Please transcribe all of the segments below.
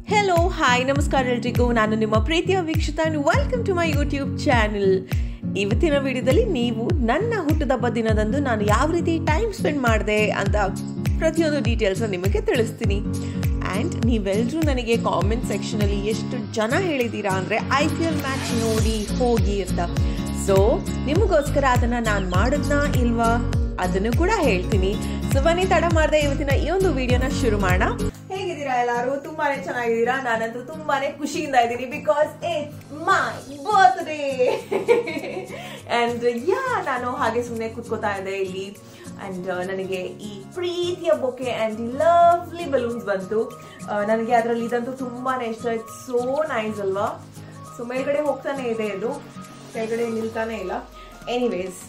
Hello hi ನಮಸ್ಕಾರ ಎಲ್ರಿಗೂ ನಾನು ನಿಮ್ಮ ಪ್ರೀತಿಯ ವೀಕ್ಷಿತ welcome to my YouTube channel ಇವತ್ತಿನ ವಿಡಿಯೋದಲ್ಲಿ ನೀವು ನನ್ನ ಹುಟ್ಟುಹಬ್ಬ ದಿನದಂದು ನಾನು ಯಾವ ರೀತಿ ಟೈಮ್ ಸ್ಪೆಂಡ್ ಮಾಡಿದೆ ಅಂತ ಪ್ರತಿಯೊಂದು ಡೀಟೇಲ್ಸ್ ನಿಮಗೆ ತಿಳಿಸ್ತೀನಿ ಆ್ಯಂಡ್ ನೀವೆಲ್ಲರೂ ನನಗೆ ಕಾಮೆಂಟ್ ಸೆಕ್ಷನಲ್ಲಿ ಎಷ್ಟು ಜನ ಹೇಳಿದ್ದೀರಾ ಅಂದರೆ ಐ ಪಿ ಎಲ್ ಮ್ಯಾಚ್ ನೋಡಿ ಹೋಗಿ ಅಂತ ಸೊ ನಿಮಗೋಸ್ಕರ ಅದನ್ನು ನಾನು ಮಾಡಿದ್ನಾ ಇಲ್ವಾ ಅದನ್ನು ಕೂಡ ಹೇಳ್ತೀನಿ ಸೊ ಬನ್ನಿ ತಡ ಮಾಡದೆ ಇವತ್ತಿನ ಈ ಒಂದು ವಿಡಿಯೋನ ಶುರು ಮಾಡೋಣ ಹೇಗಿದ್ದೀರಾ ಎಲ್ಲರೂ ತುಂಬಾನೇ ಚೆನ್ನಾಗಿದ್ದೀರಾ ನಾನಂತೂ ತುಂಬಾನೇ ಖುಷಿಯಿಂದ ಇದ್ದೀನಿ because it's my birthday and yeah ನಾನು ಹಾಗೆ ಸುಮ್ಮನೆ ಕೂತ್ಕೋತಾ ಇದ್ದೆ ಇಲ್ಲಿ ಅಂಡ್ ನನಗೆ ಈ ಪ್ರೀತಿಯ ಬೊಕೆ ಅಂಡ್ ಲವ್ಲಿ ಬಲೂನ್ಸ್ ಬಂತು ಆ, ನನಗೆ ಅದರಲ್ಲಿ ಇದಂತೂ ತುಂಬಾನೇ ಇಷ್ಟ ಇಟ್ಸ್ ಸೋ ನೈಸ್ ಅಲ್ವಾ ಸೊ ಮೇಲ್ಗಡೆ ಹೋಗ್ತಾನೆ ಇದೆ ಇದು ಕೆಳಗಡೆ ನಿಲ್ತಾನೆ ಇಲ್ಲ anyways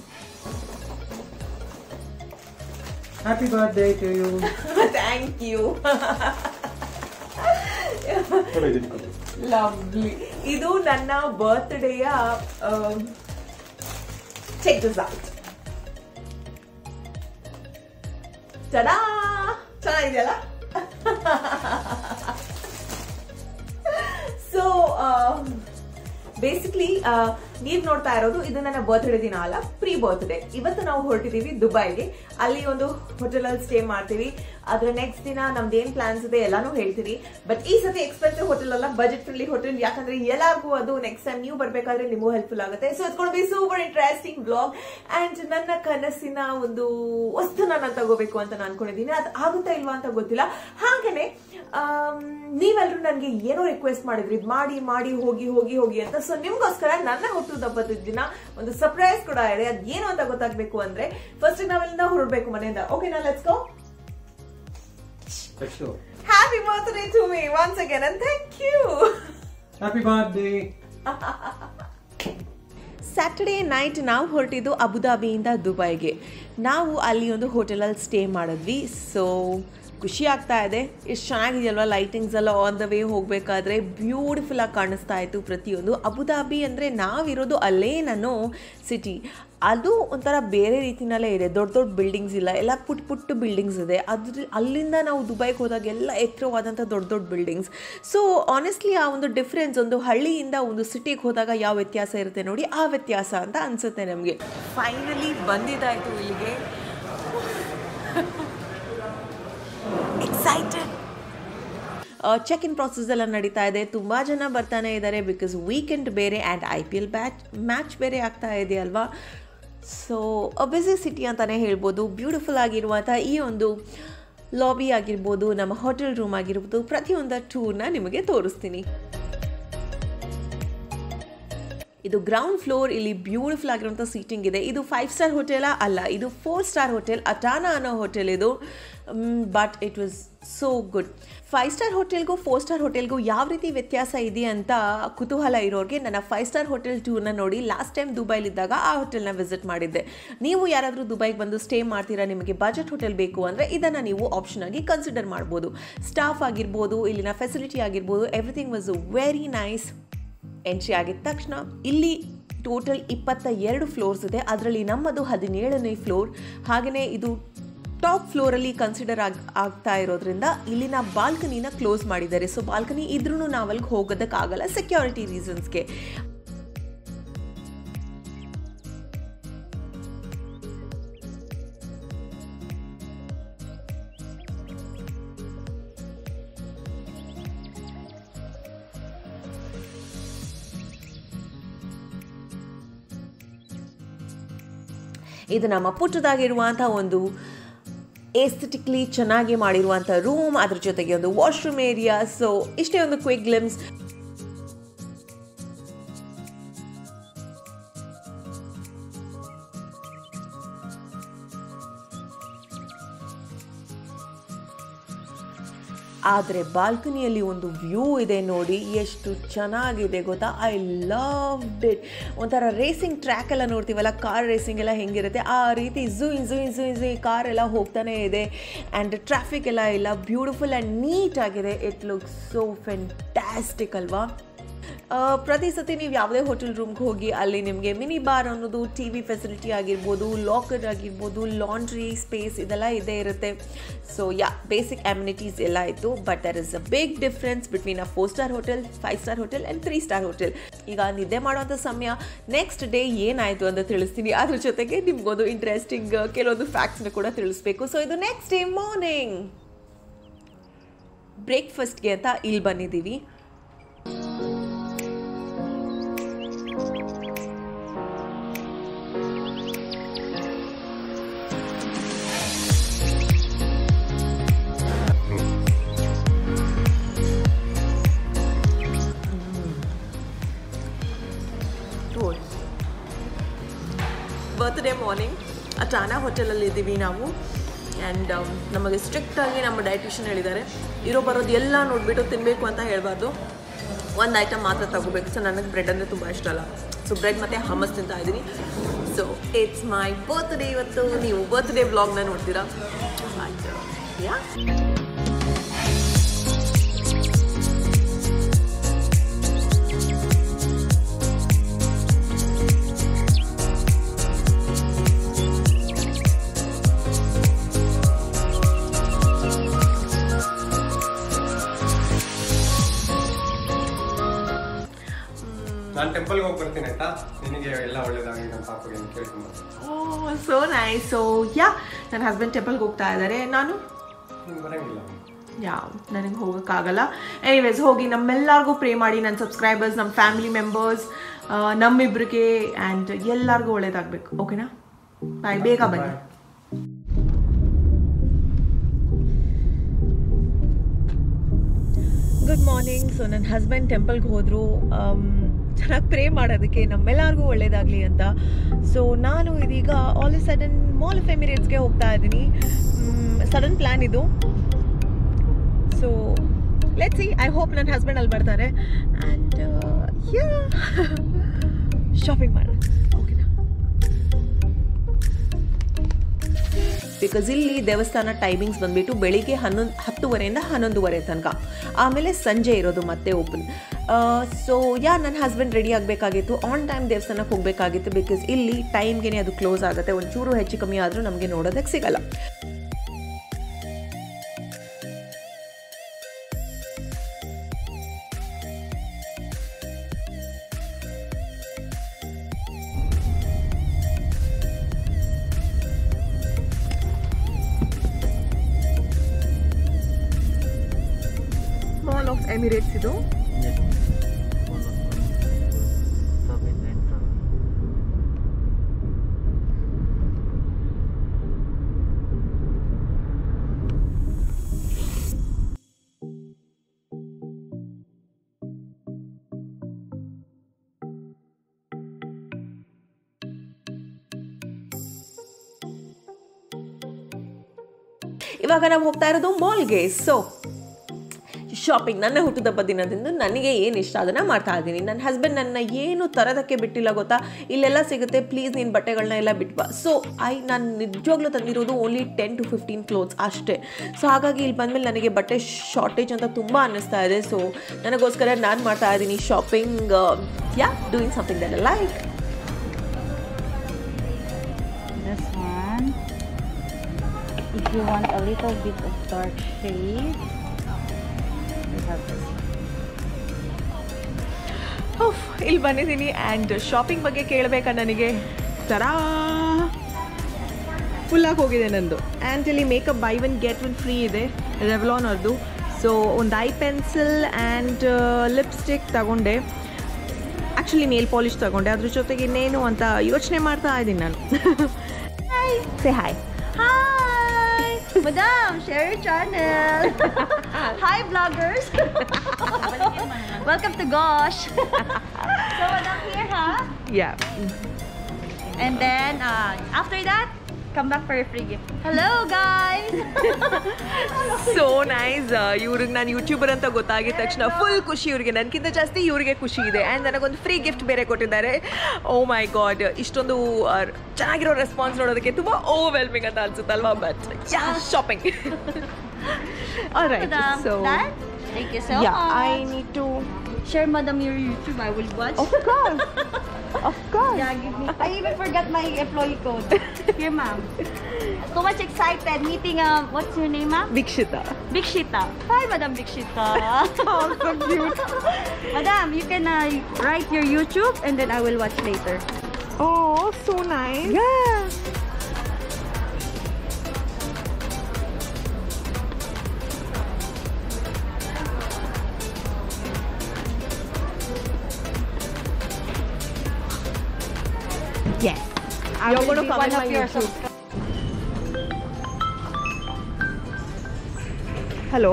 Happy birthday to you. Thank you ಕೊಡು ಇದನ್ನ ಕೊಡು. ಲವ್ಲಿ ಇದು ನನ್ನ ಬರ್ತ್ಡೇಯ ಚೆಕ್ ದಿಸ್ ಔಟ್ ಚಡಾ ಚೆನ್ನಾಗಿದೆಯಲ್ಲ ಸೊ ಬೇಸಿಕ್ಲಿ ನೀವ್ ನೋಡ್ತಾ ಇರೋದು ಇದು ನನ್ನ ಬರ್ತ್ಡೇ ದಿನ ಅಲ್ಲ ಪ್ರೀ ಬರ್ತ್ಡೇ ಇವತ್ತು ನಾವು ಹೊರಟಿದೀವಿ ದುಬೈಗೆ ಅಲ್ಲಿ ಒಂದು ಹೋಟೆಲ್ ಅಲ್ಲಿ ಸ್ಟೇ ಮಾಡ್ತೀವಿ ಅದ್ರ ನೆಕ್ಸ್ಟ್ ದಿನ ನಮ್ದು ಏನ್ ಪ್ಲಾನ್ಸ್ ಇದೆ ಎಲ್ಲಾನು ಹೇಳ್ತೀನಿ ಬಟ್ ಈ ಸತಿ ಎಕ್ಸ್ಪೆನ್ಸಿವ್ ಹೋಟೆಲ್ ಅಲ್ಲ ಬಜೆಟ್ ಫ್ರೆಂಡ್ಲಿ ಹೋಟೆಲ್ ಯಾಕಂದ್ರೆ ಎಲ್ಲಾರ್ಗೂ ಅದು ನೆಕ್ಸ್ಟ್ ಟೈಮ್ ನೀವು ಬರ್ಬೇಕಾದ್ರೆ ನಿಮಗೂ ಹೆಲ್ಪ್ಫುಲ್ ಆಗುತ್ತೆ ಸೊ ಇಟ್ಕೊಂಡು be super interesting blog and ನನ್ನ ಕನಸಿನ ಒಂದು ವಸ್ತುನ ನಾನು ತಗೋಬೇಕು ಅಂತ ನಾನು ಅನ್ಕೊಂಡಿದ್ದೀನಿ ಅದು ಆಗುತ್ತಾ ಇಲ್ವಾ ಅಂತ ಗೊತ್ತಿಲ್ಲ ಹಾಗೇನೆ ಆಮ್, ನೀವೆಲ್ರೂ ನನಗೆ ಏನೋ ರಿಕ್ವೆಸ್ಟ್ ಮಾಡಿದ್ರಿ ಇದ್ ಮಾಡಿ ಮಾಡಿ ಹೋಗಿ ಹೋಗಿ ಹೋಗಿ ಅಂತ ಸೊ ನಿಮ್ಗೋಸ್ಕರ ನನ್ನ ಹುಟ್ಟುಹಬ್ಬದ ದಿನ ಒಂದು ಸರ್ಪ್ರೈಸ್ ಕೂಡ ಇದೆ ಅದ್ ಏನು ಅಂತ ಗೊತ್ತಾಗ್ಬೇಕು ಅಂದ್ರೆ ಫಸ್ಟ್ ನಾವೆಲ್ಲ ಹೊರಡ್ಬೇಕು ಮನೆಯಿಂದ ಓಕೆ ನಾ let's go For sure. Happy birthday to me once again and thank you Happy birthday. Saturday night ನಾವು ಹೊರಟಿದ್ದು ಅಬುದಾಬಿಯಿಂದ ದುಬೈಗೆ ನಾವು ಅಲ್ಲಿ ಒಂದು ಹೋಟೆಲಲ್ಲಿ ಸ್ಟೇ ಮಾಡಿದ್ವಿ ಸೊ ಖುಷಿ ಆಗ್ತಾ ಇದೆ ಎಷ್ಟು ಚೆನ್ನಾಗಿದೆಯಲ್ವ ಲೈಟಿಂಗ್ಸ್ ಎಲ್ಲ ಆನ್ ದ ವೇ ಹೋಗಬೇಕಾದ್ರೆ ಬ್ಯೂಟಿಫುಲ್ ಆಗಿ ಕಾಣಿಸ್ತಾ ಇತ್ತು ಪ್ರತಿಯೊಂದು ಅಬುದಾಬಿ ಅಂದರೆ ನಾವಿರೋದು ಅಲ್ಲೇ ನಾನು ಸಿಟಿ ಅದು ಒಂಥರ ಬೇರೆ ರೀತಿನಲ್ಲೇ ಇದೆ ದೊಡ್ಡ ದೊಡ್ಡ ಬಿಲ್ಡಿಂಗ್ಸ್ ಇಲ್ಲ ಎಲ್ಲ ಪುಟ್ ಪುಟ್ಟ ಬಿಲ್ಡಿಂಗ್ಸ್ ಇದೆ ಅದ್ರ ಅಲ್ಲಿಂದ ನಾವು ದುಬೈಗೆ ಹೋದಾಗ ಎಲ್ಲ ಎತ್ತರವಾದಂಥ ದೊಡ್ಡ ದೊಡ್ಡ ಬಿಲ್ಡಿಂಗ್ಸ್ ಸೊ ಆನೆಸ್ಟ್ಲಿ ಆ ಒಂದು ಡಿಫ್ರೆನ್ಸ್ ಒಂದು ಹಳ್ಳಿಯಿಂದ ಒಂದು ಸಿಟಿಗೆ ಹೋದಾಗ ಯಾವ ವ್ಯತ್ಯಾಸ ಇರುತ್ತೆ ನೋಡಿ ಆ ವ್ಯತ್ಯಾಸ ಅಂತ ಅನಿಸುತ್ತೆ ನಮಗೆ ಫೈನಲಿ ಬಂದಿದ್ದಾಯಿತು ಇಲ್ಲಿಗೆ ಎಕ್ಸೈಟೆಡ್ ಚೆಕ್ ಇನ್ ಪ್ರಾಸೆಸ್ ಎಲ್ಲ ನಡೀತಾ ಇದೆ ತುಂಬ ಜನ ಬರ್ತಾನೆ ಇದ್ದಾರೆ ಬಿಕಾಸ್ ವೀಕೆಂಡ್ ಬೇರೆ and I P L batch match ಬೇರೆ ಆಗ್ತಾ ಇದೆ ಅಲ್ವಾ ಸೊ ಬಿಸಿ ಸಿಟಿ ಅಂತಲೇ ಹೇಳ್ಬೋದು ಬ್ಯೂಟಿಫುಲ್ ಆಗಿರುವಂಥ ಈ ಒಂದು ಲಾಬಿ ಆಗಿರ್ಬೋದು ನಮ್ಮ ಹೋಟೆಲ್ ರೂಮ್ ಆಗಿರ್ಬೋದು ಪ್ರತಿಯೊಂದು ಟೂರ್ನ ನಿಮಗೆ ತೋರಿಸ್ತೀನಿ ಇದು ಗ್ರೌಂಡ್ ಫ್ಲೋರ್ ಇಲ್ಲಿ ಬ್ಯೂಟಿಫುಲ್ ಆಗಿರುವಂಥ ಸೀಟಿಂಗ್ ಇದೆ ಇದು ಫೈವ್ ಸ್ಟಾರ್ ಹೋಟೆಲಾ ಅಲ್ಲ ಇದು ಫೋರ್ ಸ್ಟಾರ್ ಹೋಟೆಲ್ ಅಟಾನಾ ಅನ್ನೋ ಹೋಟೆಲ್ ಇದು but it was so good five star ಹೋಟೆಲ್ಗೂ ಫೋರ್ ಸ್ಟಾರ್ ಹೋಟೆಲ್ಗೂ ಯಾವ ರೀತಿ ವ್ಯತ್ಯಾಸ ಇದೆ ಅಂತ ಕುತೂಹಲ ಇರೋರಿಗೆ ನನ್ನ ಫೈವ್ ಸ್ಟಾರ್ ಹೋಟೆಲ್ ಟೂರ್ನ ನೋಡಿ ಲಾಸ್ಟ್ ಟೈಮ್ ದುಬೈಲಿದ್ದಾಗ ಆ ಹೋಟೆಲ್ನ ವಿಸಿಟ್ ಮಾಡಿದ್ದೆ ನೀವು ಯಾರಾದರೂ ದುಬೈಗೆ ಬಂದು ಸ್ಟೇ ಮಾಡ್ತೀರಾ ನಿಮಗೆ ಬಜೆಟ್ ಹೋಟೆಲ್ ಬೇಕು ಅಂದರೆ ಇದನ್ನು ನೀವು ಆಪ್ಷನ್ ಆಗಿ ಕನ್ಸಿಡರ್ ಮಾಡ್ಬೋದು ಸ್ಟಾಫ್ ಆಗಿರ್ಬೋದು ಇಲ್ಲಿನ ಫೆಸಿಲಿಟಿ ಆಗಿರ್ಬೋದು everything was very nice entry ಆಗಿದ ತಕ್ಷಣ ಇಲ್ಲಿ ಟೋಟಲ್ ಇಪ್ಪತ್ತ ಎರಡು ಫ್ಲೋರ್ಸ್ ಇದೆ ಅದರಲ್ಲಿ ನಮ್ಮದು ಹದಿನೇಳನೇ ಫ್ಲೋರ್ ಹಾಗೆಯೇ ಇದು ಟಾಪ್ ಫ್ಲೋರಲ್ಲಿ ಕನ್ಸಿಡರ್ ಆಗ್ ಆಗ್ತಾ ಇರೋದ್ರಿಂದ ಇಲ್ಲಿನ ಬಾಲ್ಕನಿನ ಕ್ಲೋಸ್ ಮಾಡಿದ್ದಾರೆ ಸೊ ಬಾಲ್ಕನಿ ಇದ್ರೂ ನಾವು ಅಲ್ಲಿಗೆ ಹೋಗೋದಕ್ಕಾಗಲ್ಲ ಸೆಕ್ಯೂರಿಟಿ ರೀಸನ್ಸ್ಗೆ ಇದು ನಮ್ಮ ಪುಟ್ಟದಾಗಿರುವಂಥ ಒಂದು ಎಸ್ಥೆಟಿಕ್ಲಿ ಚೆನ್ನಾಗಿ ಮಾಡಿರುವಂಥ ರೂಮ್ ಅದ್ರ ಜೊತೆಗೆ ಒಂದು ವಾಶ್ರೂಮ್ ಏರಿಯಾ ಸೊ ಇಷ್ಟೇ ಒಂದು ಕ್ವಿಕ್ ಗ್ಲಿಮ್ಸ್ ಆದರೆ ಬಾಲ್ಕನಿಯಲ್ಲಿ ಒಂದು ವ್ಯೂ ಇದೆ ನೋಡಿ ಎಷ್ಟು ಚೆನ್ನಾಗಿದೆ ಗೊತ್ತಾ ಐ ಲವ್ ಇಟ್ ಒಂಥರ ರೇಸಿಂಗ್ ಟ್ರ್ಯಾಕ್ ಎಲ್ಲ ನೋಡ್ತೀವಲ್ಲ ಕಾರ್ ರೇಸಿಂಗ್ ಎಲ್ಲ ಹೆಂಗಿರುತ್ತೆ ಆ ರೀತಿ ಝೂ ಝೂ ಝೂ ಝೂ ಕಾರ್ ಎಲ್ಲ ಹೋಗ್ತಾನೆ ಇದೆ ಆ್ಯಂಡ್ ಟ್ರಾಫಿಕ್ ಎಲ್ಲ ಇಲ್ಲ ಬ್ಯೂಟಿಫುಲ್ ಆ್ಯಂಡ್ ನೀಟ್ ಆಗಿದೆ ಇಟ್ ಲುಕ್ ಸೋ ಫೆಂಟ್ಯಾಸ್ಟಿಕ್ ಅಲ್ವಾ ಪ್ರತಿ ಸತಿ ನೀವು ಯಾವುದೇ ಹೋಟೆಲ್ ರೂಮ್ಗೆ ಹೋಗಿ ಅಲ್ಲಿ ನಿಮಗೆ ಮಿನಿ ಬಾರ್ ಅನ್ನೋದು ಟಿ ವಿ ಫೆಸಿಲಿಟಿ ಆಗಿರ್ಬೋದು ಲಾಕರ್ ಆಗಿರ್ಬೋದು ಲಾಂಡ್ರಿ ಸ್ಪೇಸ್ ಇದೆಲ್ಲ ಇದೇ ಇರುತ್ತೆ ಸೊ ಯಾ ಬೇಸಿಕ್ ಅಮ್ಯುನಿಟೀಸ್ ಎಲ್ಲ ಇತ್ತು but there is a big difference between a four star hotel five star hotel and three star hotel ಈಗ ನಿದ್ದೆ ಮಾಡುವಂಥ ಸಮಯ ನೆಕ್ಸ್ಟ್ ಡೇ ಏನಾಯಿತು ಅಂತ ತಿಳಿಸ್ತೀನಿ ಅದ್ರ ಜೊತೆಗೆ ನಿಮ್ಗೊಂದು ಇಂಟ್ರೆಸ್ಟಿಂಗ್ ಕೆಲವೊಂದು ಫ್ಯಾಕ್ಟ್ಸ್ನ ಕೂಡ ತಿಳಿಸ್ಬೇಕು ಸೊ ಇದು ನೆಕ್ಸ್ಟ್ ಡೇ ಮಾರ್ನಿಂಗ್ ಬ್ರೇಕ್ಫಾಸ್ಟ್ಗೆ ಅಂತ ಇಲ್ಲಿ ಬಂದಿದ್ದೀವಿ ಬರ್ತ್ಡೇ ಮಾರ್ನಿಂಗ್ ಅಟಾನಾ ಹೋಟೆಲಲ್ಲಿ ಇದ್ದೀವಿ ನಾವು ಆ್ಯಂಡ್ ನಮಗೆ ಸ್ಟ್ರಿಕ್ಟಾಗಿ ನಮ್ಮ ಡಯಟಿಷಿಯನ್ ಹೇಳಿದ್ದಾರೆ ಇರೋ ಬರೋದು ಎಲ್ಲ ನೋಡಿಬಿಟ್ಟು ತಿನ್ನಬೇಕು ಅಂತ ಹೇಳಬಾರ್ದು ಒಂದು ಐಟಮ್ ಮಾತ್ರ ತಗೋಬೇಕು ಸೊ ನನಗೆ ಬ್ರೆಡ್ ಅಂದರೆ ತುಂಬ ಇಷ್ಟ ಅಲ್ಲ ಸೊ ಬ್ರೆಡ್ ಮತ್ತು ಹಮಸ್ ತಿಂತಾ ಇದ್ದೀನಿ ಸೊ ಇಟ್ಸ್ ಮೈ ಬರ್ತ್ಡೇ ಇವತ್ತು ನೀವು ಬರ್ತ್ಡೇ ಬ್ಲಾಗ್ನ ನೋಡ್ತೀರಾ ಆಯ್ತು ಯಾ ನಾನು ಟೆಂಪಲ್ಗೆ ಹೋಗಿ ಬರ್ತೀನಿ ಆಯ್ತಾ ನಿನಗೆ ಎಲ್ಲ ಒಳ್ಳೇದಾಗಲಿ ನಮ್ಮ ಪಾಪಗೆ ಅಂತ ಕೇಳ್ಕೊಂಡು ಸೊ ನೈಸ್ ಸೊ ಯಾ ನನ್ನ ಹಸ್ಬೆಂಡ್ ಟೆಂಪಲ್ಗೆ ಹೋಗ್ತಾ ಇದ್ದಾರೆ ನಾನು ನಿಮ್ಗೆ ಬರಂಗಿಲ್ಲ ಯಾವ ನನಗೆ ಹೋಗೋಕ್ಕಾಗಲ್ಲ ಎನಿವೇಸ್ ಹೋಗಿ ನಮ್ಮೆಲ್ಲರಿಗೂ ಪ್ರೇ ಮಾಡಿ ನನ್ನ ಸಬ್ಸ್ಕ್ರೈಬರ್ಸ್ ನಮ್ಮ ಫ್ಯಾಮಿಲಿ ಮೆಂಬರ್ಸ್ ನಮ್ಮಿಬ್ರಿಗೆ ಆ್ಯಂಡ್ ಎಲ್ಲರಿಗೂ ಒಳ್ಳೇದಾಗಬೇಕು ಓಕೆನಾ ಬಾಯ್ ಬೇಗ ಬನ್ನಿ ಗುಡ್ ಮಾರ್ನಿಂಗ್ ಸೊ ನನ್ನ ಹಸ್ಬೆಂಡ್ ಟೆಂಪಲ್ಗೆ ಹೋದರು ಚೆನ್ನಾಗಿ ಪ್ರೇ ಮಾಡೋದಕ್ಕೆ ನಮ್ಮೆಲ್ಲರಿಗೂ ಒಳ್ಳೇದಾಗಲಿ ಅಂತ ಸೊ ನಾನು ಇದೀಗ all a sudden Mall of ಎಮಿರೇಟ್ಸ್ಗೆ ಹೋಗ್ತಾ ಇದ್ದೀನಿ ಸಡನ್ ಪ್ಲ್ಯಾನ್ ಇದು so let see I hope ನನ್ನ ಹಸ್ಬೆಂಡ್ ಅಲ್ಲಿ ಬರ್ತಾರೆ ಆ್ಯಂಡ್ ಯಾ ಶಾಪಿಂಗ್ ಮಾಡೋಣ ಓಕೆನಾ ಬಿಕಾಸ್ ಇಲ್ಲಿ ದೇವಸ್ಥಾನ ಟೈಮಿಂಗ್ಸ್ ಬಂದ್ಬಿಟ್ಟು ಬೆಳಿಗ್ಗೆ ಹನ್ನೊಂದು ಹತ್ತುವರೆಯಿಂದ ಹನ್ನೊಂದುವರೆ ತನಕ ಆಮೇಲೆ ಸಂಜೆ ಇರೋದು ಮತ್ತೆ ಓಪನ್ ಸೊ ಯಾ ನನ್ನ ಹಸ್ಬೆಂಡ್ ರೆಡಿ ಆಗಬೇಕಾಗಿತ್ತು ಆನ್ ಟೈಮ್ ದೇವಸ್ಥಾನಕ್ಕೆ ಹೋಗಬೇಕಾಗಿತ್ತು ಬಿಕಾಸ್ ಇಲ್ಲಿ ಟೈಮ್ಗೆ ಅದು ಕ್ಲೋಸ್ ಆಗುತ್ತೆ ಒಂಚೂರು ಹೆಚ್ಚು ಕಮ್ಮಿ ಆದರೂ ನಮಗೆ ನೋಡೋದಕ್ಕೆ ಸಿಗಲ್ಲ ಮಾಲ್ ಆಫ್ ಎಮಿರೇಟ್ಸ್ ಇದು ಇವಾಗ ನಾವು ಹೋಗ್ತಾ ಇರೋದು ಮಾಲ್ಗೆ ಸೊ ಶಾಪಿಂಗ್ ನನ್ನ ಹುಟ್ಟುದಬ್ಬ ದಿನದಿಂದ ನನಗೆ ಏನು ಇಷ್ಟ ಅದನ್ನು ಮಾಡ್ತಾ ಇದ್ದೀನಿ ನನ್ನ ಹಸ್ಬೆಂಡ್ ನನ್ನ ಏನು ತರೋದಕ್ಕೆ ಬಿಟ್ಟಿಲ್ಲ ಗೊತ್ತಾ ಇಲ್ಲೆಲ್ಲ ಸಿಗುತ್ತೆ ಪ್ಲೀಸ್ ನೀನು ಬಟ್ಟೆಗಳನ್ನ ಎಲ್ಲ ಬಿಟ್ಬಾ ಸೊ ಐ ನಾನು ನಿಜವಾಗ್ಲೂ ತಂದಿರೋದು only ten to fifteen clothes ಅಷ್ಟೇ ಸೊ ಹಾಗಾಗಿ ಇಲ್ಲಿ ಬಂದಮೇಲೆ ನನಗೆ ಬಟ್ಟೆ ಶಾರ್ಟೇಜ್ ಅಂತ ತುಂಬ ಅನ್ನಿಸ್ತಾ ಇದೆ ಸೊ ನನಗೋಸ್ಕರ ನಾನು ಮಾಡ್ತಾ ಇದ್ದೀನಿ shopping yeah doing something that like This one. If you want a little bit of dark shade, we have this. ಓಫ್ ಇಲ್ಲಿ ಬಂದಿದ್ದೀನಿ ಆ್ಯಂಡ್ ಶಾಪಿಂಗ್ ಬಗ್ಗೆ ಕೇಳಬೇಕಾ ನನಗೆ ತರಾ ಫುಲ್ಲಾಗಿ ಹೋಗಿದೆ ನಂದು ಆ್ಯಂಡ್ ಇಲ್ಲಿ makeup buy one get one free ಇದೆ ರೆವ್ಲಾನ್ ಅವ್ರದ್ದು ಸೊ ಒಂದು ಐ ಪೆನ್ಸಿಲ್ ಆ್ಯಂಡ್ ಲಿಪ್ಸ್ಟಿಕ್ ತಗೊಂಡೆ ಆ್ಯಕ್ಚುಲಿ ನೇಲ್ ಪಾಲಿಶ್ ತಗೊಂಡೆ ಅದ್ರ ಜೊತೆಗೆ ಇನ್ನೇನು ಅಂತ ಯೋಚನೆ ಮಾಡ್ತಾ ಇದ್ದೀನಿ ನಾನು hi say hi Hi! Madam, share your channel. Hi, vloggers. Welcome to Gosh. so, Madam here, huh? Yeah And then, uh, after that, come back for your free gift. Hello, guys. So nice ಇವ್ರಿಗೆ ನಾನು YouTuber ಅಂತ ಗೊತ್ತಾಗಿದ ತಕ್ಷಣ full ಖುಷಿ ಇವ್ರಿಗೆ ನನಗಿಂತ ಜಾಸ್ತಿ ಇವ್ರಿಗೆ ಖುಷಿ ಇದೆ ಆ್ಯಂಡ್ ನನಗೊಂದು ಫ್ರೀ ಗಿಫ್ಟ್ ಬೇರೆ ಕೊಟ್ಟಿದ್ದಾರೆ ಓ ಮೈ ಗಾಡ್ ಇಷ್ಟೊಂದು ಆ, ಚೆನ್ನಾಗಿರೋ ರೆಸ್ಪಾನ್ಸ್ ನೋಡೋದಕ್ಕೆ ತುಂಬ ಓವರ್ವೆಲ್ಮಿಂಗ್ ಅಂತ ಅನ್ಸುತ್ತಲ್ವಾ but yeah shopping right Madam, so done? Thank you so yeah, much. I need to. Share, madam, your YouTube. I will watch. Of course, of course. Yeah, give me. I even forgot my employee code. Here, ma'am. So much excited meeting. Um, what's your name, ma'am? Vikshita. Bikshita. Hi, Madam Bikshita. Oh, so cute. Madam, you can uh, write your YouTube and then I will watch later. Oh, so nice. Yeah. Yes. I You're will gonna be come one in of my your YouTube. subscribers. Hello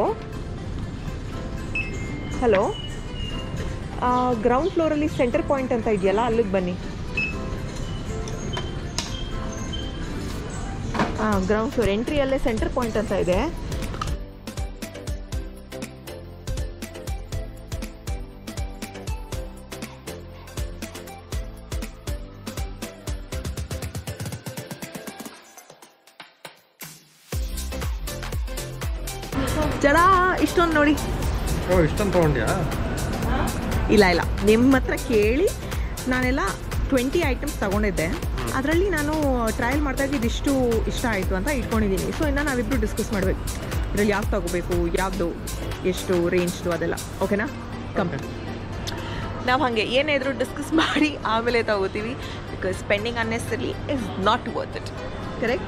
hello ground ಫ್ಲೋರಲ್ಲಿ centre point ಅಂತ ಇದೆಯಲ್ಲ ಅಲ್ಲಿಗೆ ಬನ್ನಿ ಹಾಂ ground floor ಎಂಟ್ರಿಯಲ್ಲೇ centre point ಅಂತ ಇದೆ ಜಡ ಇಷ್ಟೊಂದು ನೋಡಿ ಓ ಇಷ್ಟೊಂದು ತೊಗೊಂಡ್ಯಾ ಇಲ್ಲ ಇಲ್ಲ ನಿಮ್ಮ ಹತ್ರ ಕೇಳಿ ನಾನೆಲ್ಲ ಟ್ವೆಂಟಿ ಐಟಮ್ಸ್ ತಗೊಂಡಿದ್ದೆ ಅದರಲ್ಲಿ ನಾನು ಟ್ರಯಲ್ ಮಾಡಿದಾಗ ಇದಿಷ್ಟು ಇಷ್ಟ ಆಯಿತು ಅಂತ ಇಟ್ಕೊಂಡಿದ್ದೀನಿ ಸೊ ಇನ್ನು ನಾವಿಬ್ಬರು ಡಿಸ್ಕಸ್ ಮಾಡಬೇಕು ಇದರಲ್ಲಿ ಯಾವ್ದು ತಗೋಬೇಕು ಯಾವುದು ಎಷ್ಟು ರೇಂಜ್ದು ಅದೆಲ್ಲ ಓಕೆನಾ ಕಮ್ ನಾವು ಹಾಗೆ ಏನೇ ಇದ್ರೂ ಡಿಸ್ಕಸ್ ಮಾಡಿ ಆಮೇಲೆ ತಗೋತೀವಿ because spending unnecessary is not worth it correct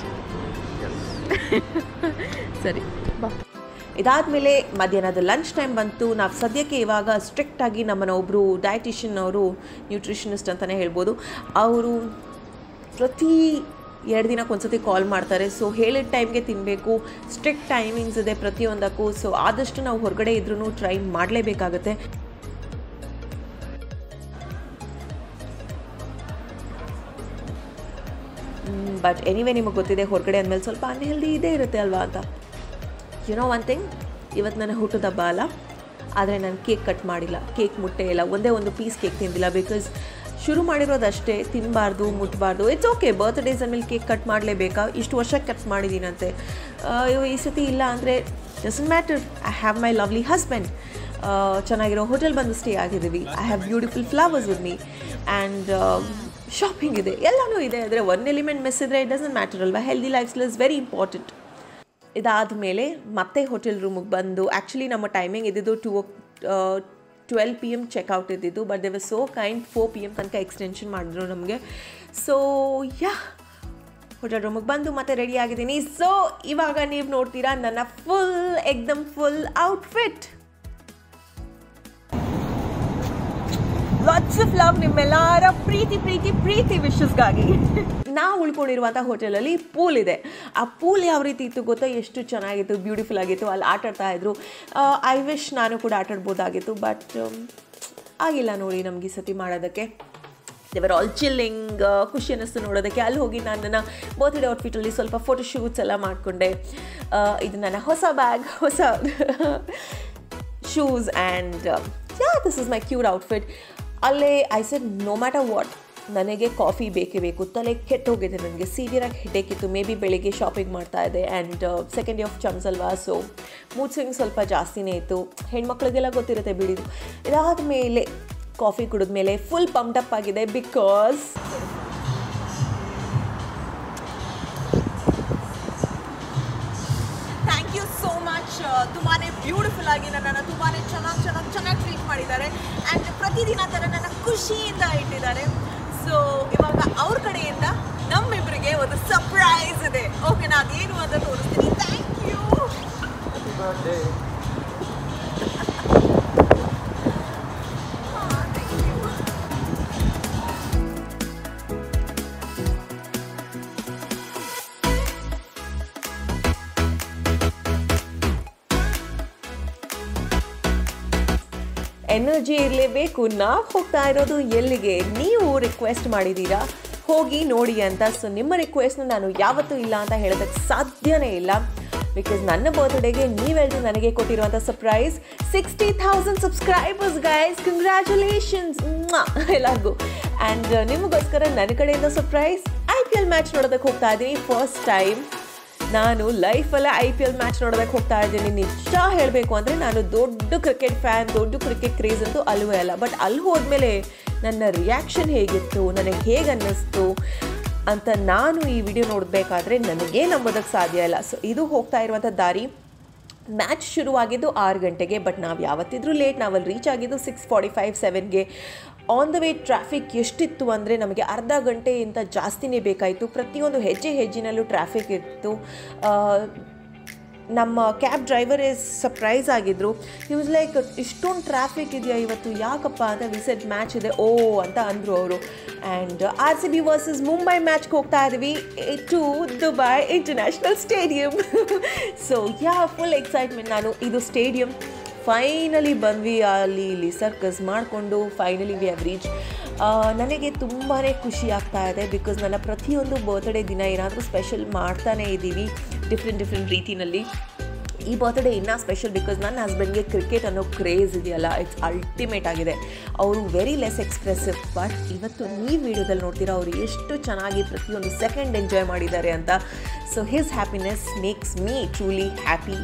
ಸರಿ ಬಾ ಇದಾದಮೇಲೆ ಮಧ್ಯಾಹ್ನದ ಲಂಚ್ ಟೈಮ್ ಬಂತು ನಾವು ಸದ್ಯಕ್ಕೆ ಇವಾಗ ಸ್ಟ್ರಿಕ್ಟಾಗಿ ನಮ್ಮನ್ನ ಒಬ್ಬರು ಡಯಟಿಷಿಯನ್ ಅವರು ನ್ಯೂಟ್ರಿಷನಿಸ್ಟ್ ಅಂತಲೇ ಹೇಳ್ಬೋದು ಅವರು ಪ್ರತಿ ಎರಡು ದಿನಕ್ಕೆ ಒಂದ್ಸತಿ ಕಾಲ್ ಮಾಡ್ತಾರೆ ಸೊ ಹೇಳಿದ ಟೈಮ್ಗೆ ತಿನ್ನಬೇಕು ಸ್ಟ್ರಿಕ್ಟ್ ಟೈಮಿಂಗ್ಸ್ ಇದೆ ಪ್ರತಿಯೊಂದಕ್ಕೂ ಸೊ ಆದಷ್ಟು ನಾವು ಹೊರಗಡೆ ಇದ್ರೂ ಟ್ರೈ ಮಾಡಲೇಬೇಕಾಗತ್ತೆ ಬಟ್ ಎನಿವೇ ನಿಮಗೆ ಗೊತ್ತಿದೆ ಹೊರಗಡೆ ಅಂದಮೇಲೆ ಸ್ವಲ್ಪ ಅನ್ಹೆಲ್ದಿ ಇದೇ ಇರುತ್ತೆ ಅಲ್ವಾ ಅಂತ ಯುನೋ ಒನ್ ಥಿಂಗ್ ಇವತ್ತು ನನ್ನ ಹುಟ್ಟದ ಹಬ್ಬ ಅಲ್ಲ ಆದರೆ ನಾನು ಕೇಕ್ ಕಟ್ ಮಾಡಿಲ್ಲ ಕೇಕ್ ಮುಟ್ಟೆ ಇಲ್ಲ ಒಂದೇ ಒಂದು ಪೀಸ್ ಕೇಕ್ ತಿಂದಿಲ್ಲ ಬಿಕಾಸ್ ಶುರು ಮಾಡಿರೋದಷ್ಟೇ ತಿನ್ನಬಾರ್ದು ಮುಟ್ಟಬಾರ್ದು ಇಟ್ಸ್ ಓಕೆ ಬರ್ತ್ಡೇಸ್ ಅಂದಮೇಲೆ ಕೇಕ್ ಕಟ್ ಮಾಡಲೇಬೇಕಾ ಇಷ್ಟು ವರ್ಷ ಕಟ್ ಮಾಡಿದ್ದೀನಂತೆ ಆ, ಇವ್ ಈ ಸತಿ ಇಲ್ಲ ಅಂದರೆ doesn't matter I have my lovely husband ಚೆನ್ನಾಗಿರೋ ಹೋಟೆಲ್ ಬಂದು ಸ್ಟೇ ಆಗಿದ್ದೀವಿ I have beautiful flowers with me and shopping ಇದೆ ಎಲ್ಲನೂ ಇದೆ ಆದರೆ ಒನ್ ಎಲಿಮೆಂಟ್ ಮಿಸ್ ಇದ್ದರೆ ಇಟ್ ಡಸಂಟ್ ಮ್ಯಾಟರ್ ಅಲ್ವಾ healthy lifestyle is very important ಇದಾದ ಮೇಲೆ ಮತ್ತೆ ಹೋಟೆಲ್ ರೂಮಿಗೆ ಬಂದು ಆ್ಯಕ್ಚುಲಿ ನಮ್ಮ ಟೈಮಿಂಗ್ ಇದ್ದಿದ್ದು to twelve P M checkout ಇದ್ದಿದ್ದು but they were so kind four P M ತನಕ ಎಕ್ಸ್ಟೆನ್ಷನ್ ಮಾಡಿದ್ರು ನಮಗೆ ಸೊ ಯಾ ಹೋಟೆಲ್ ರೂಮಿಗೆ ಬಂದು ಮತ್ತೆ ರೆಡಿ ಆಗಿದ್ದೀನಿ ಸೊ ಇವಾಗ ನೀವು ನೋಡ್ತೀರಾ ನನ್ನ ಫುಲ್ ಎಕ್ದಮ್ full outfit lots of love ನಿಮ್ಮೆಲ್ಲರ ಪ್ರೀತಿ ಪ್ರೀತಿ ಪ್ರೀತಿ ವಿಶಸ್ಗಾಗಿ ನಾವು ಉಳ್ಕೊಂಡಿರುವಂಥ ಹೋಟೆಲಲ್ಲಿ ಪೂಲ್ ಇದೆ ಆ ಪೂಲ್ ಯಾವ ರೀತಿ ಇತ್ತು ಗೊತ್ತಾ ಎಷ್ಟು ಚೆನ್ನಾಗಿತ್ತು ಬ್ಯೂಟಿಫುಲ್ ಆಗಿತ್ತು ಅಲ್ಲಿ ಆಟ ಆಡ್ತಾ ಇದ್ರು ಐ ವಿಶ್ ನಾನು ಕೂಡ ಆಟ ಆಡ್ಬೋದಾಗಿತ್ತು ಬಟ್ ಆಗಿಲ್ಲ ನೋಡಿ ನಮ್ಗೆ ಈ ಸತಿ ಮಾಡೋದಕ್ಕೆ ದೇವರ್ ಆಲ್ ಚಿಲ್ಲಿಂಗ್ ಖುಷಿ ಅನ್ನಿಸ್ತು ನೋಡೋದಕ್ಕೆ ಅಲ್ಲಿ ಹೋಗಿ ನಾನು ನನ್ನ ಬರ್ತ್ಡೇ ಔಟ್ಫಿಟಲ್ಲಿ ಸ್ವಲ್ಪ ಫೋಟೋ ಶೂಟ್ಸ್ ಎಲ್ಲ ಮಾಡಿಕೊಂಡೆ ಇದು ನನ್ನ ಹೊಸ ಬ್ಯಾಗ್ ಹೊಸ shoes and yeah this is my cure outfit ಅಲ್ಲೇ I said no matter what ನನಗೆ ಕಾಫಿ ಬೇಕೇ ಬೇಕು ತಲೆ ಕೆಟ್ಟೋಗಿದೆ ನನಗೆ ಸೀವಿಯರಾಗಿ ಹೆಡೇಕ್ ಇತ್ತು ಮೇ ಬಿ ಬೆಳಿಗ್ಗೆ ಶಾಪಿಂಗ್ ಮಾಡ್ತಾ ಇದೆ and second day of chums ಅಲ್ವಾ ಸೊ ಮೂಡ್ ಸ್ವಿಂಗ್ ಸ್ವಲ್ಪ ಜಾಸ್ತಿನೇ ಇತ್ತು ಹೆಣ್ಮಕ್ಳಿಗೆಲ್ಲ ಗೊತ್ತಿರುತ್ತೆ ಬಿಡಿದು ಇದಾದ ಮೇಲೆ ಕಾಫಿ ಕುಡಿದ್ಮೇಲೆ ಫುಲ್ ಪಂಪ್ಟಪ್ ಆಗಿದೆ because thank you so much ತುಂಬಾ ಬ್ಯೂಟಿಫುಲ್ ಆಗಿ ನನ್ನನ್ನು ತುಂಬಾ ಚೆನ್ನಾಗಿ ಚೆನ್ನಾಗಿ ಚೆನ್ನಾಗಿ ಟ್ರೀಟ್ ಮಾಡಿದ್ದಾರೆ ಆ್ಯಂಡ್ ಪ್ರತಿದಿನ ಥರ ನನ್ನ ಖುಷಿಯಿಂದ ಇಟ್ಟಿದ್ದಾರೆ ಸೊ ಇವಾಗ ಅವ್ರ ಕಡೆಯಿಂದ ನಮ್ಮಿಬ್ಬರಿಗೆ ಒಂದು ಸರ್ಪ್ರೈಸ್ ಇದೆ ಓಕೆ ನಾನು ಏನು ಅಂತ ತೋರಿಸ್ತೀನಿ ಥ್ಯಾಂಕ್ ಯು ಎನರ್ಜಿ ಇರಲೇಬೇಕು ನಾವು ಹೋಗ್ತಾ ಇರೋದು ಎಲ್ಲಿಗೆ ನೀವು ರಿಕ್ವೆಸ್ಟ್ ಮಾಡಿದ್ದೀರಾ ಹೋಗಿ ನೋಡಿ ಅಂತ ಸೊ ನಿಮ್ಮ ರಿಕ್ವೆಸ್ಟ್ನ ನಾನು ಯಾವತ್ತೂ ಇಲ್ಲ ಅಂತ ಹೇಳೋದಕ್ಕೆ ಸಾಧ್ಯನೇ ಇಲ್ಲ ಬಿಕಾಸ್ ನನ್ನ ಬರ್ತ್ಡೇಗೆ ನೀವೆಲ್ಲರೂ ನನಗೆ ಕೊಟ್ಟಿರುವಂಥ surprise sixty thousand subscribers guys congratulations ಎಲ್ಲರಿಗೂ ಆ್ಯಂಡ್ ನಿಮಗೋಸ್ಕರ ನನ್ನ ಕಡೆಯಿಂದ surprise I P L match ನೋಡೋದಕ್ಕೆ ಹೋಗ್ತಾ ಇದ್ದೀನಿ ಫಸ್ಟ್ ಟೈಮ್ ನಾನು ಲೈಫಲ್ಲೇ ಐ ಪಿ ಎಲ್ ಮ್ಯಾಚ್ ನೋಡೋದಕ್ಕೆ ಹೋಗ್ತಾ ಇದ್ದೀನಿ ನಿಜ ಹೇಳಬೇಕು ಅಂದರೆ ನಾನು ದೊಡ್ಡ ಕ್ರಿಕೆಟ್ ಫ್ಯಾನ್ ದೊಡ್ಡ ಕ್ರಿಕೆಟ್ ಕ್ರೇಜ್ ಅಂತೂ ಅಲ್ವೇ ಅಲ್ಲ ಬಟ್ ಅಲ್ಲಿ ಹೋದ್ಮೇಲೆ ನನ್ನ ರಿಯಾಕ್ಷನ್ ಹೇಗಿತ್ತು ನನಗೆ ಹೇಗೆ ಅನ್ನಿಸ್ತು ಅಂತ ನಾನು ಈ ವಿಡಿಯೋ ನೋಡಬೇಕಾದ್ರೆ ನನಗೇ ನಂಬೋದಕ್ಕೆ ಸಾಧ್ಯ ಇಲ್ಲ ಸೊ ಇದು ಹೋಗ್ತಾ ಇರುವಂಥ ದಾರಿ ಮ್ಯಾಚ್ ಶುರುವಾಗಿದ್ದು ಆರು ಗಂಟೆಗೆ ಬಟ್ ನಾವು ಯಾವತ್ತಿದ್ರೂ ಲೇಟ್ ನಾವಲ್ಲಿ ರೀಚ್ ಆಗಿದ್ದು ಸಿಕ್ಸ್ ಫಾರ್ಟಿ ಫೈವ್ ಸೆವೆನ್ಗೆ ಆನ್ ದ ವೇ ಟ್ರಾಫಿಕ್ ಎಷ್ಟಿತ್ತು ಅಂದರೆ ನಮಗೆ ಅರ್ಧ ಗಂಟೆಯಿಂದ ಜಾಸ್ತಿನೇ ಬೇಕಾಯಿತು ಪ್ರತಿಯೊಂದು ಹೆಜ್ಜೆ ಹೆಜ್ಜಿನಲ್ಲೂ ಟ್ರಾಫಿಕ್ ಇತ್ತು ಆ, ನಮ್ಮ ಕ್ಯಾಬ್ ಡ್ರೈವರ್ ಇಸ್ ಸರ್ಪ್ರೈಸ್ ಆಗಿದ್ರು ಈ ವಾಸ್ ಲೈಕ್ ಇಷ್ಟೊಂದು ಟ್ರಾಫಿಕ್ ಇದೆಯಾ ಇವತ್ತು ಯಾಕಪ್ಪ ಅಂತ ವಿಸೆಟ್ ಮ್ಯಾಚ್ ಇದೆ ಓ ಅಂತ ಅಂದರು ಅವರು and R C B versus Mumbai ಮ್ಯಾಚ್ಗೆ ಹೋಗ್ತಾ ಇದ್ವಿ to Dubai International Stadium so yeah full excitement ನಾನು ಇದು ಸ್ಟೇಡಿಯಂ ಫೈನಲಿ ಬಂದ್ವಿ ಅಲ್ಲಿ ಇಲ್ಲಿ ಸರ್ಕಸ್ ಮಾಡಿಕೊಂಡು ಫೈನಲಿ ವಿ ಹ್ಯಾವ್ ರೀಚ್ ನನಗೆ ತುಂಬಾ ಖುಷಿ ಆಗ್ತಾ ಇದೆ ಬಿಕಾಸ್ ನನ್ನ ಪ್ರತಿಯೊಂದು ಬರ್ತ್ಡೇ ದಿನ ಏನಾದರೂ ಸ್ಪೆಷಲ್ ಮಾಡ್ತಾನೇ ಇದ್ದೀವಿ ಡಿಫ್ರೆಂಟ್ ಡಿಫ್ರೆಂಟ್ ರೀತಿನಲ್ಲಿ ಈ ಬರ್ತ್ಡೇ ಇನ್ನೂ ಸ್ಪೆಷಲ್ ಬಿಕಾಸ್ ನನ್ನ ಹಸ್ಬೆಂಡ್ಗೆ ಕ್ರಿಕೆಟ್ ಅನ್ನೋ ಕ್ರೇಜ್ ಇದೆಯಲ್ಲ ಇಟ್ಸ್ ಅಲ್ಟಿಮೇಟ್ ಆಗಿದೆ ಅವರು ವೆರಿ ಲೆಸ್ ಎಕ್ಸ್ಪ್ರೆಸಿವ್ ಬಟ್ ಇವತ್ತು ನೀವು ವಿಡಿಯೋದಲ್ಲಿ ನೋಡ್ತೀರಾ ಅವರು ಎಷ್ಟು ಚೆನ್ನಾಗಿ ಪ್ರತಿಯೊಂದು ಸೆಕೆಂಡ್ ಎಂಜಾಯ್ ಮಾಡಿದ್ದಾರೆ ಅಂತ so his happiness makes me truly happy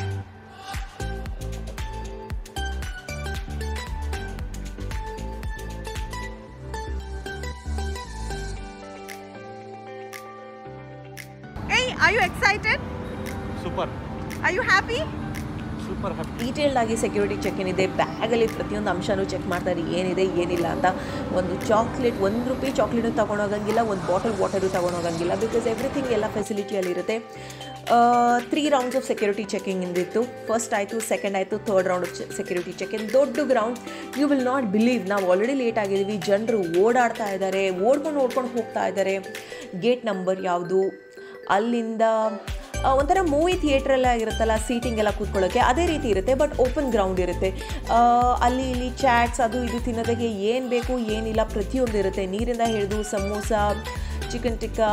Hey, are you excited? Super Are you happy? Super happy detailed ಆಗಿ ಸೆಕ್ಯೂರಿಟಿ ಚೆಕ್ ಏನಿದೆ ಬ್ಯಾಗಲ್ಲಿ ಪ್ರತಿಯೊಂದು ಅಂಶನೂ ಚೆಕ್ ಮಾಡ್ತಾರೆ ಏನಿದೆ ಏನಿಲ್ಲ ಅಂತ ಒಂದು ಚಾಕ್ಲೇಟ್ ಒಂದು ರೂಪಾಯಿ ಚಾಕ್ಲೇಟು ತೊಗೊಂಡೋಗಂಗಿಲ್ಲ ಒಂದು ಬಾಟಲ್ ವಾಟರು ತೊಗೊಂಡೋಗಂಗಿಲ್ಲ ಬಿಕಾಸ್ ಎವ್ರಿಥಿಂಗ್ ಎಲ್ಲ ಫೆಸಿಲಿಟಿಯಲ್ಲಿರುತ್ತೆ three rounds of security checking ಇಂದಿತ್ತು ಫಸ್ಟ್ ಆಯಿತು ಸೆಕೆಂಡ್ ಆಯಿತು third round of security checking ದೊಡ್ಡ ground you will not believe ನಾವು ಆಲ್ರೆಡಿ ಲೇಟ್ ಆಗಿದ್ದೀವಿ ಜನರು ಓಡಾಡ್ತಾ ಇದ್ದಾರೆ ಓಡ್ಕೊಂಡು ಓಡ್ಕೊಂಡು ಹೋಗ್ತಾ ಇದ್ದಾರೆ ಗೇಟ್ ನಂಬರ್ ಯಾವುದು ಅಲ್ಲಿಂದ ಆ, ಒಂಥರ ಮೂವಿ ಥಿಯೇಟ್ರೆಲ್ಲ ಇರುತ್ತಲ್ಲ ಸೀಟಿಂಗ್ ಎಲ್ಲ ಕೂತ್ಕೊಳ್ಳೋಕ್ಕೆ ಅದೇ ರೀತಿ ಇರುತ್ತೆ ಬಟ್ ಓಪನ್ ಗ್ರೌಂಡ್ ಇರುತ್ತೆ ಆ, ಅಲ್ಲಿ ಇಲ್ಲಿ ಚಾಟ್ಸ್ ಅದು ಇದು ತಿನ್ನೋದಕ್ಕೆ ಏನು ಬೇಕು ಏನಿಲ್ಲ ಪ್ರತಿಯೊಂದು ಇರುತ್ತೆ ನೀರಿಂದ ಹಿಡಿದು samosa chicken tikka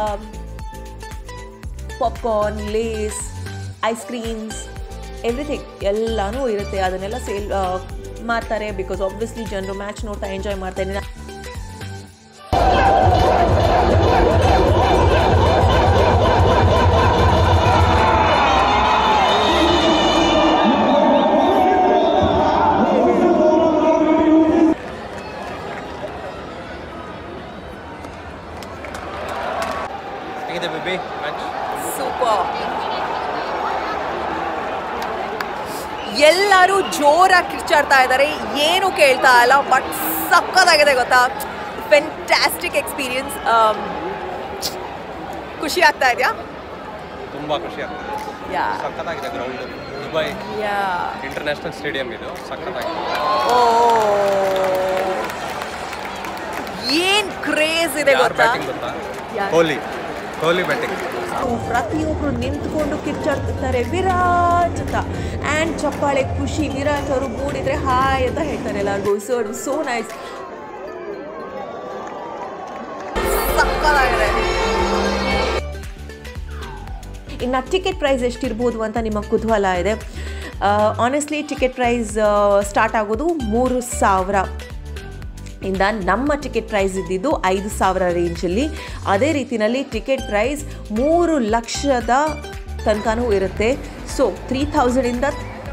popcorn Lay's ice creams everything ಎಲ್ಲನೂ ಇರುತ್ತೆ ಅದನ್ನೆಲ್ಲ ಸೇಲ್ ಮಾಡ್ತಾರೆ ಬಿಕಾಸ್ ಆಬ್ವಿಯಸ್ಲಿ ಜನರು ಮ್ಯಾಚ್ ನೋಡ್ತಾ ಎಂಜಾಯ್ ಮಾಡ್ತಾರೆ ಹೇಗಿದೆ ಬೇಬಿ ಮ್ಯಾಚ್ ಸೂಪರ್ ಎಲ್ಲರೂ ಜೋರಾಗಿ ಕಿರ್ಚಾಡ್ತಾ ಇದ್ದಾರೆ ಏನು ಕೇಳ್ತಾ ಇಲ್ಲ ಬಟ್ ಸಕ್ಕತ್ತಾಗಿದೆ ಗೊತ್ತಾ ಫೆಂಟ್ಯಾಸ್ಟಿಕ್ ಎಕ್ಸ್ಪೀರಿಯನ್ಸ್ ಖುಷಿ ಆಗ್ತಾ ಇದೆಯಾ ತುಂಬಾ ಖುಷಿ ಆಗ್ತದೆ ಯಾ ಸಖತ್ತಾಗಿದೆ ground Dubai yeah international stadium ಇದು ಸಖತ್ತಾಗಿದೆ ಓ ಏನ್ ಕ್ರೇಜ್ ಇದೆ ಯಾರು ಗೊತ್ತಾ ಬ್ಯಾಟಿಂಗ್ ಗೊತ್ತಾ ಯಾರು? ಕೊಹ್ಲಿ ಕೊಹ್ಲಿ ಬ್ಯಾಟಿಂಗ್ ಪ್ರತಿಯೊಬ್ಬರು ನಿಂತ್ಕೊಂಡು ಕಿರ್ಚಾಡ್ತಿರ್ತಾರೆ ವಿರಾಟ್ ಅಂತ ಆ್ಯಂಡ್ ಚಪ್ಪಾಳೆ ಖುಷಿ ವಿರಾಟ್ ಅವರು ಮೂಡಿದ್ರೆ ಹಾಯ್ ಅಂತ ಹೇಳ್ತಾರೆ ಎಲ್ಲರಿಗೂ ಸೊ ಸೋ ನೈಸ್ ಸಕ್ಕತ್ತಾಗಿದೆ ಇನ್ನು ಟಿಕೆಟ್ ಪ್ರೈಸ್ ಎಷ್ಟಿರ್ಬೋದು ಅಂತ ನಿಮ್ಮ ಕುತೂಹಲ ಇದೆ ಆನೆಸ್ಟ್ಲಿ ಟಿಕೆಟ್ ಪ್ರೈಸ್ ಸ್ಟಾರ್ಟ್ ಆಗೋದು ಮೂರು ಸಾವಿರ ಇಂದ ನಮ್ಮ ಟಿಕೆಟ್ ಪ್ರೈಸ್ ಇದ್ದಿದ್ದು ಐದು ಸಾವಿರ ರೇಂಜಲ್ಲಿ ಅದೇ ರೀತಿಯಲ್ಲಿ ಟಿಕೆಟ್ ಪ್ರೈಸ್ ಮೂರು ಲಕ್ಷದ ತನಕನೂ ಇರುತ್ತೆ ಸೊ ತ್ರೀ ಥೌಸಂಡಿಂದ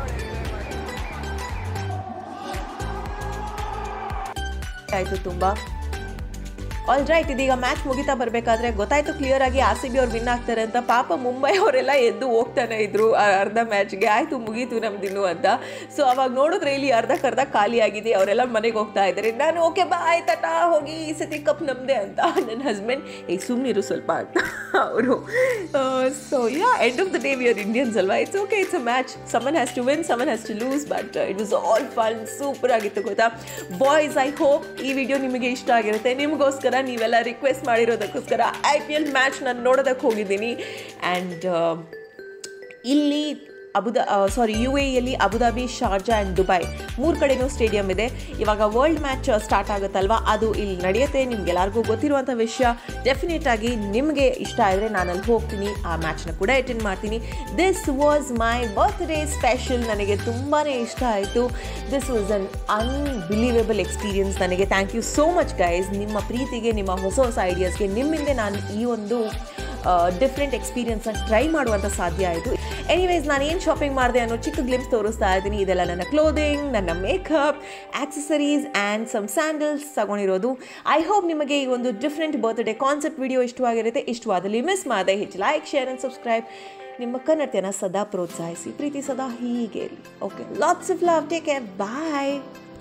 ಆಯಿತು ತುಂಬ ಆಲ್ ರೈಟ್ ಇದೀಗ ಮ್ಯಾಚ್ ಮುಗಿತಾ ಬರಬೇಕಾದ್ರೆ ಗೊತ್ತಾಯ್ತು ಕ್ಲಿಯರ್ ಆಗಿ ಆರ್ ಸಿ ಬಿ ಅವ್ರು ವಿನ್ ಆಗ್ತಾರೆ ಅಂತ ಪಾಪ ಮುಂಬೈ ಅವರೆಲ್ಲ ಎದ್ದು ಹೋಗ್ತಾನೆ ಇದ್ರು ಆ ಅರ್ಧ ಮ್ಯಾಚ್ಗೆ ಆಯಿತು ಮುಗೀತು ನಮ್ದಿನ್ನು ಅಂತ ಸೊ ಅವಾಗ ನೋಡಿದ್ರೆ ಇಲ್ಲಿ ಅರ್ಧಕ್ಕರ್ಧ ಖಾಲಿ ಆಗಿದೆ ಅವರೆಲ್ಲ ಮನೆಗೆ ಹೋಗ್ತಾ ಇದ್ದಾರೆ ನಾನು ಓಕೆ ಬಾಯ್ ತಟ ಹೋಗಿ ಈ ಸತಿ ಕಪ್ ನಮ್ಮದೆ ಅಂತ ನನ್ನ ಹಸ್ಬೆಂಡ್ ಏ ಸುಮ್ಮನಿರು ಸ್ವಲ್ಪ ಅಂತ ಅವರು so yeah end of the day we are Indians ಅಲ್ವಾ it's okay it's a match someone has to win someone has to lose but it was all fun super ಆಗಿತ್ತು ಗೊತ್ತಾ ಬಾಯ್ಸ್ ಐ ಹೋಪ್ ಈ video ನಿಮಗೆ ಇಷ್ಟ ಆಗಿರುತ್ತೆ ನಿಮಗೋಸ್ಕರ ನೀವೆಲ್ಲ request ಮಾಡಿರೋದಕ್ಕೋಸ್ಕರ ಐ ಪಿ ಎಲ್ ಮ್ಯಾಚ್ ನಾನು ನೋಡೋದಕ್ಕೆ ಹೋಗಿದ್ದೀನಿ ಆ್ಯಂಡ್ ಇಲ್ಲಿ ಅಬುದಾ ಸಾರಿ ಯು ಎಲ್ಲಿ ಅಬುದಾಬಿ ಶಾರ್ಜಾ ಆ್ಯಂಡ್ ದುಬೈ ಮೂರು ಕಡೆನೂ ಸ್ಟೇಡಿಯಂ ಇದೆ ಇವಾಗ ವರ್ಲ್ಡ್ ಮ್ಯಾಚ್ ಸ್ಟಾರ್ಟ್ ಆಗುತ್ತಲ್ವಾ ಅದು ಇಲ್ಲಿ ನಡೆಯುತ್ತೆ ನಿಮ್ಗೆಲ್ಲರಿಗೂ ಗೊತ್ತಿರುವಂಥ ವಿಷಯ ಡೆಫಿನೆಟ್ ಆಗಿ ನಿಮಗೆ ಇಷ್ಟ ಆದರೆ ನಾನು ಅಲ್ಲಿ ಹೋಗ್ತೀನಿ ಆ ಮ್ಯಾಚ್ನ ಕೂಡ ಅಟೆಂಡ್ ಮಾಡ್ತೀನಿ this was my birthday special ನನಗೆ ತುಂಬಾ ಇಷ್ಟ ಆಯಿತು this was un unbelievable experience ನನಗೆ thank you so much guys ನಿಮ್ಮ ಪ್ರೀತಿಗೆ ನಿಮ್ಮ ಹೊಸ ಹೊಸ ಐಡಿಯಾಸ್ಗೆ ನಿಮ್ಮಿಂದ ನಾನು ಈ ಒಂದು ಡಿಫ್ರೆಂಟ್ ಎಕ್ಸ್ಪೀರಿಯನ್ಸ್ನ ಟ್ರೈ ಮಾಡುವಂಥ ಸಾಧ್ಯ ಆಯಿತು ಎನಿವೇಸ್ ನಾನು ಏನು ಶಾಪಿಂಗ್ ಮಾಡಿದೆ ಅನ್ನೋ ಚಿಕ್ಕ ಗ್ಲಿಮ್ಸ್ ತೋರಿಸ್ತಾ ಇದ್ದೀನಿ ಇದೆಲ್ಲ ನನ್ನ ಕ್ಲೋದಿಂಗ್ ನನ್ನ makeup accessories and some sandals ತಗೊಂಡಿರೋದು ಐ ಹೋಪ್ ನಿಮಗೆ ಈ ಒಂದು ಡಿಫ್ರೆಂಟ್ ಬರ್ತ್ಡೇ ಕಾನ್ಸೆಪ್ಟ್ ವಿಡಿಯೋ ಇಷ್ಟವಾಗಿರುತ್ತೆ ಇಷ್ಟವಾದಲ್ಲಿ ಮಿಸ್ ಮಾಡದೆ ಹೆಚ್ಚು ಲೈಕ್ ಶೇರ್ ಆ್ಯಂಡ್ ಸಬ್ಸ್ಕ್ರೈಬ್ ನಿಮ್ಮ ಕನ್ನಡತೆಯನ್ನು ಸದಾ ಪ್ರೋತ್ಸಾಹಿಸಿ ಪ್ರೀತಿ ಸದಾ ಹೀಗೆ ಇರಲಿ okay lots of love take care bye